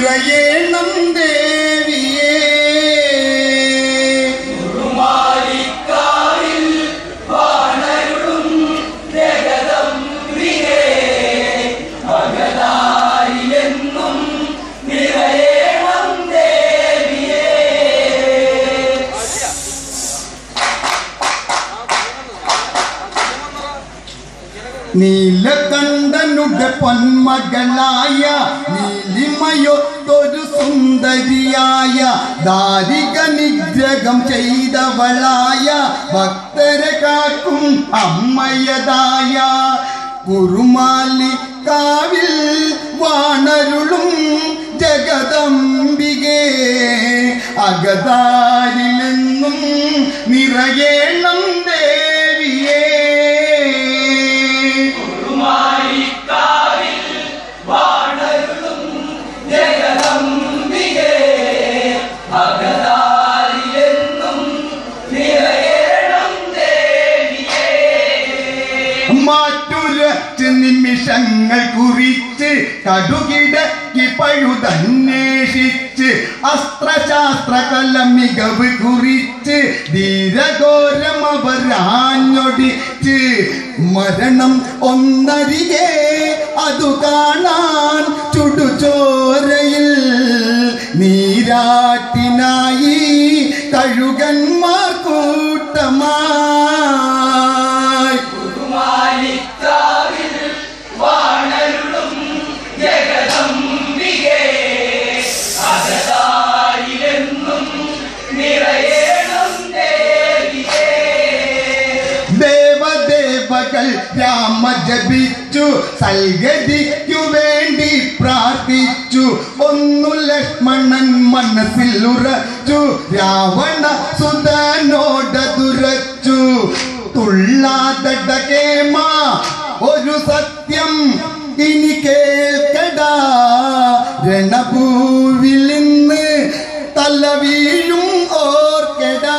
നിറയേണം ദേവിയേ നീലകണ്ഠനുടെ പൊന്മകളായ നീലിമയൊത്തൊരു സുന്ദരിയായ ദാരിക നിഗ്രഹം ചെയ്തവളായ ഭക്തരെ കാക്കും അമ്മയതായ കുറുമാലി കാവിൽ വാണരുളും ജഗദംബികേ അകതാരിലെന്നും നിറയേണം ദേവിയേ മാറ്റുരച്ച് നിമിഷങ്ങൾ കുറിച്ച് കടുകിടക്കി പഴുതന്വേഷിച്ച് അസ്ത്രശാസ്ത്ര കല മികവ് കുറിച്ച് ധീരഘോരം അവരാഞ്ഞൊടിച്ച് മരണം ഒന്നരികെ അതു കാണാൻ ചുടുചോരയിൽ നീരാട്ടിനായി കഴുകന്മാർ കൂട്ടമായി ദേവദേവകൾ രാമ ജപിച്ചു സൽഗതിക്കു വേണ്ടി പ്രാർത്ഥിച്ചു ഒന്നു ലക്ഷ്മണൻ മനസ്സിൽ ഉറച്ചു രാവണ സുതനോടതുരച്ചു തുള്ളാതട കേമ ഒരു സത്യം ഇനി കേൾക്കടാ രണഭൂവിൽ നിന്ന് തല വീഴും ഓർക്കടാ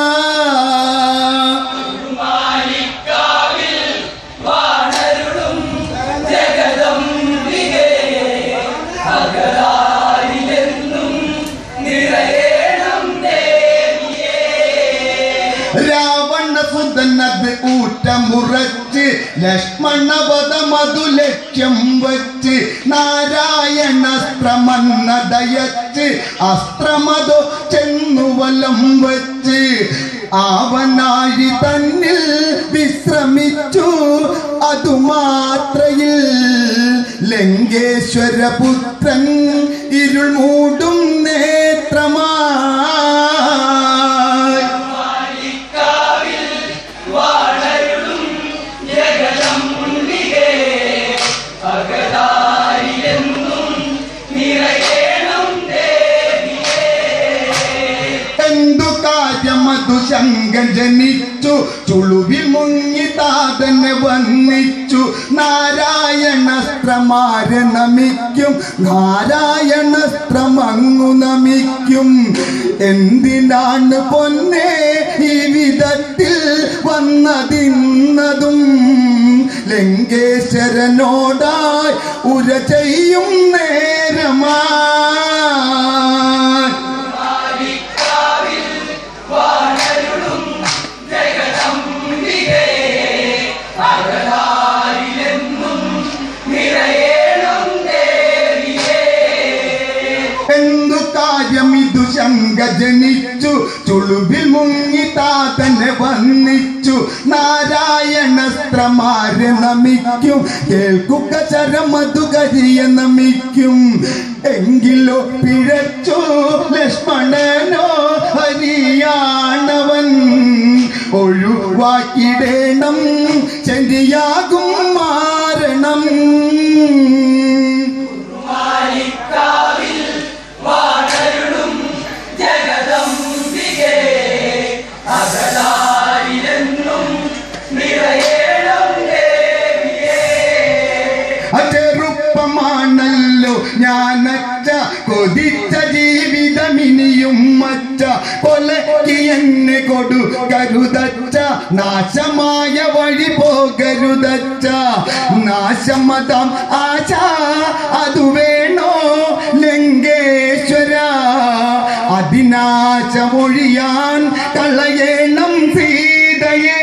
രാവണ സുതനത് ഊറ്റമുറച്ച് ലക്ഷ്മണവധമതു ലക്ഷ്യം വച്ച് നാരായണസ്ത്രമന്നതയച്ച് അസ്ത്രമതോ ചെന്നുവലം വച്ച് ആവനാഴി തന്നിൽ വിശ്രമിച്ചു അതുമാത്രയിൽ ലങ്കേശ്വരപുത്രൻ ഇരുൾ മൂടും നേത്രമായി എന്തു കാര്യമതു ശങ്കൻ ജനിച്ചു ചുളുവിൽ മുങ്ങി താതനെ വന്നിച്ചു നാരായണസ്ത്രമാരെ നമിക്കും നാരായണസ്ത്രമങ്ങു നമിക്കും എന്തിനാണ് പൊന്നെ ഈ വിധത്തിൽ വന്നതിന്നതും ലങ്കേശ്വരനോടായി ഉര ചെയ്യും നേരമായി എന്തു കാര്യമിതു ശങ്ക ജനിച്ചു ചുളുവിൽ മുങ്ങി താതനെ വന്നിച്ചു നാരായണസ്ത്രമാരെ നമിക്കും കേൾക്കുക ചരമധുകരിയ നമിക്കും എങ്കിലോ പിഴച്ചു ലക്ഷ്മണനോ ഹരിയാണവൻ ഒഴിവാക്കിടേണം ശരിയാകും മാരണം ചെറുപ്പമാണല്ലോ ഞാനച്ച കൊതിച്ച ജീവിതമിനിയും മച്ച കൊലക്കി എന്നെ കൊടു കരുതച്ച നാശമായ വഴി പോകരുതച്ച നാശമതം ആശ അതു വേണോ ലങ്കേ വിനാശമൊഴിയാൻ കളയണം സീതയേ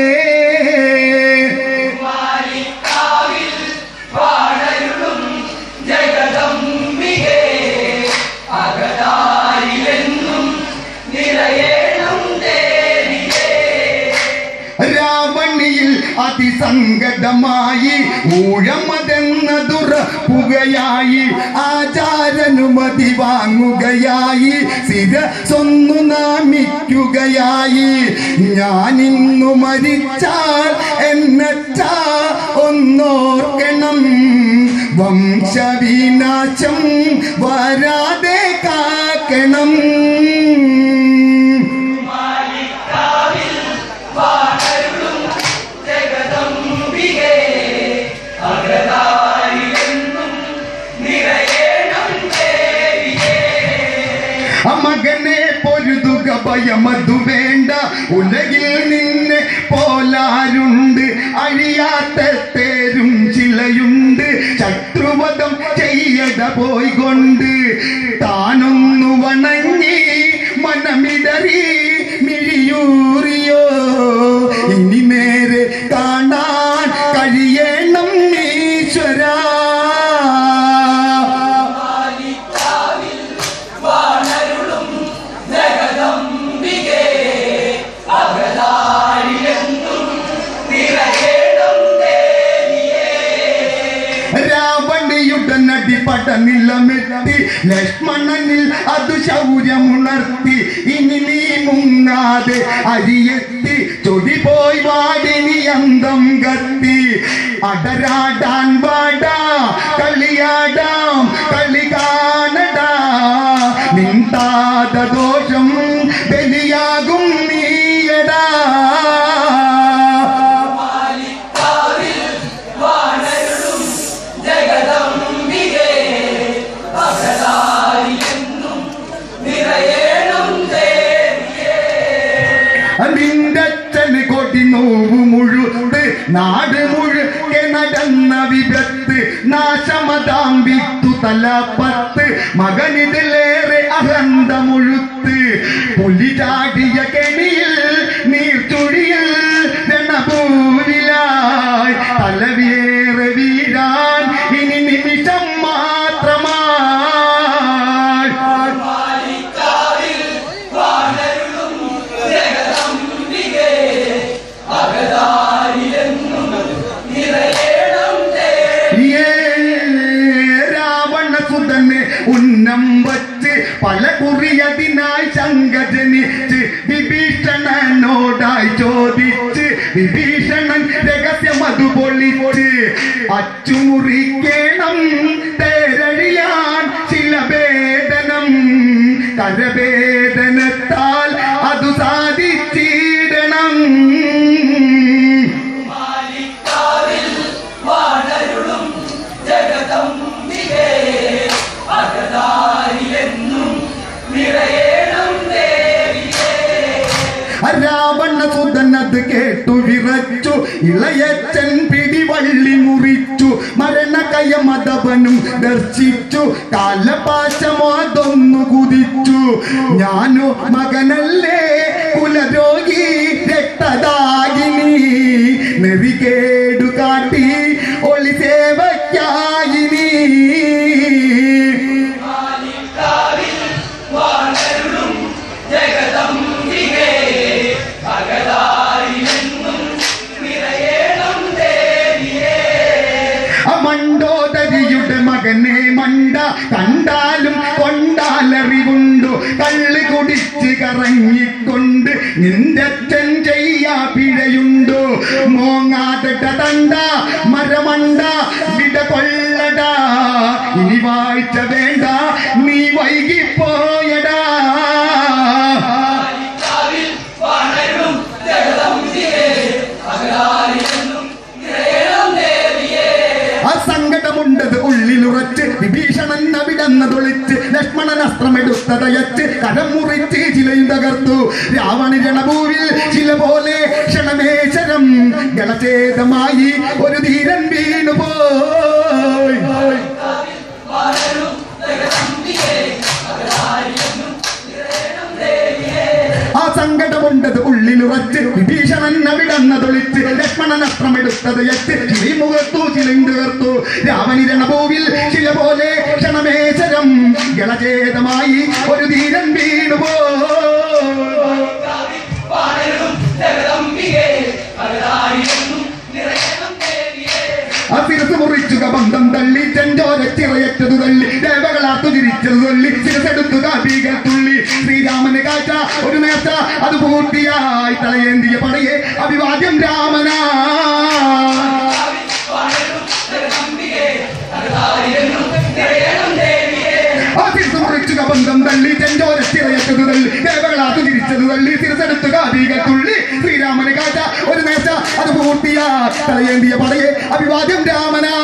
രാവണിയിൽ അതിസങ്കടമായി ഊഴമതെന്ന ദുറപ്പുകയായി ആചാരനുമതി വാങ്ങുകയായി ശിരസൊന്നു നാമിക്കുകയായി ഞാനിന്നു മരിച്ചാൽ എന്നറ്റ ഒന്നോർക്കണം വംശവിനാശം വരാതെ കാക്കണം മകനെ പൊരുതുക ഭയമതു വേണ്ട ഉലകിൽ നിന്നെ പോലാരുണ്ട് അഴിയാത്ത തേരും ചിലയുണ്ട് ശത്രുവധം ചെയ്യട പോയിക്കൊണ്ട് താനൊന്നു വണങ്ങി മനമിടറി മിഴിയൂറിയോ ഇനി നേരെ കാണാൻ കഴിയണം ഈശ്വരാ രാവണിയുടെ പടനിലമെത്തി ലക്ഷ്മണനിൽ അത് ശൗര്യമുണർത്തി ഇനി നീ മുങ്ങാതെ അരിയെത്തി ചൊടി പോയി വാടിനി അന്തം കത്തി അടരാടാൻ വാടാ കളിയാടാം കളി കാണടാ നിന്താത ദോഷം ബലിയാകും നീയടാ നിന്റച്ഛന് കൊടി നോവ് മുഴുത്ത് നാട് മുഴുക്കെ നടന്ന വിപത്ത് നാശമതാം വിത്തു തലപ്പത്ത് മകനിതിലേറെ അഹന്ത മുഴുത്ത് പുലി ചാടിയ കെണിയിൽ നീർച്ചുഴിയിൽ രണഭൂവിലായി തലവേറെ വീരാൻ ഇനി നിമിഷം മാത്രമായി ഏ, രാവണസുതന് ഉന്നം വച്ച് പല കുറിയതിനായി ശങ്ക ജനിച്ച് വിഭീഷണനോടായി ചോദിച്ച് വിഭീഷണൻ രഹസ്യം അത് പൊളിച്ച് അച്ചുമുറിക്കണം തേരഴിയാൻ ചില വേദനം കരവേദനത്താൽ അത് സാധിച്ചിടണം രാവണസുതൻ അത് കേട്ടു വിറച്ചു ഇളയച്ചൻ പിടിവള്ളി മുറിച്ചു മരണകയമതവനും ദർശിച്ചു കാലപാശമോ അതൊന്നു കുതിച്ചു ഞാനു മകനല്ലേ കുലരോഗി രക്തദാകിനി നെറികേടു കാട്ടി ഒളി സേവയ്ക്കായി നീ മണ്ടോദരിയുടെ മകനെ മണ്ട കണ്ടാലും കൊണ്ടാലറിവുണ്ടു കള്ള് കുടിച്ച് കറങ്ങിക്കൊണ്ട് നിന്റെ അച്ഛൻ ചെയ്യാ പിഴയുണ്ടോ മോങ്ങാതട്ട തണ്ട മരമണ്ട വിട കൊള്ളടാ ഇനി വായിച്ച വേണ്ട നീ വൈകിപ്പോയടാ ആ സങ്കടമുണ്ടത് ഉള്ളിലുറച്ച് വിഭീഷണൻ അവിടന്നതൊളിച്ച് ലക്ഷ്മണൻ അസ്ത്രമെടുത്തതയച്ച് കരം മുറിച്ച് ചിലയും തകർത്തു രാവണ രണഭൂവിൽ ചില പോലെ ക്ഷണമേശ്വരം ഗണചേതമായി ഒരു ധീരൻ വീണുപോയി സങ്കടമുണ്ടത് ഉള്ളിലുറച്ച് വിഭീഷണൻ അവിടന്നതൊളിച്ച് ലക്ഷ്മണൻ അസ്ത്രമെടുത്തത് യറ്റ് കിളിമുഖത്തു ചിലിന്തുകർത്തു രാവണി രണഭൂവിൽ ശില പോലെ ക്ഷണമേശരം ഗളചേതമായി ഒരു ധീരൻ വീണുപോ ആ ശിരസ് മുറിച്ചുക ബന്ധം തള്ളി ചെഞ്ചോര ചിറയറ്റതു തള്ളി ദേവകളാത്തു ചിരിച്ചതു തള്ളി ശിരസെടുത്തു കാപീകൾ തുള്ളി ശ്രീരാമന് കാഴ്ച ഒരു നേർച്ച അത് പൂർത്തിയായി തലയേന്തിയ പടയെ അഭിവാദ്യം രാമനാ ആ ശിരസ് മുറിച്ചുക ബന്ധം തള്ളി ചെഞ്ചോര ചിറയറ്റതു തള്ളി ദേവകളാത്തു ചിരിച്ചതു തള്ളി ശിരസെടുത്തു കാപീകൾ തുള്ളി ശ്രീരാമന് കാഴ്ച ഒരു നേർച്ച അത് പൂർത്തിയായി തലയേന്തിയ പടയെ അഭിവാദ്യം രാമനാ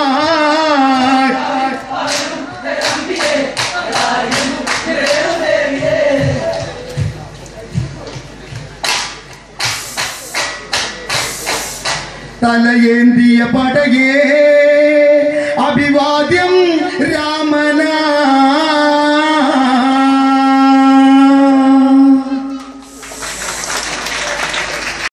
തലയേന്തിയ പടയേ അഭിവാദ്യം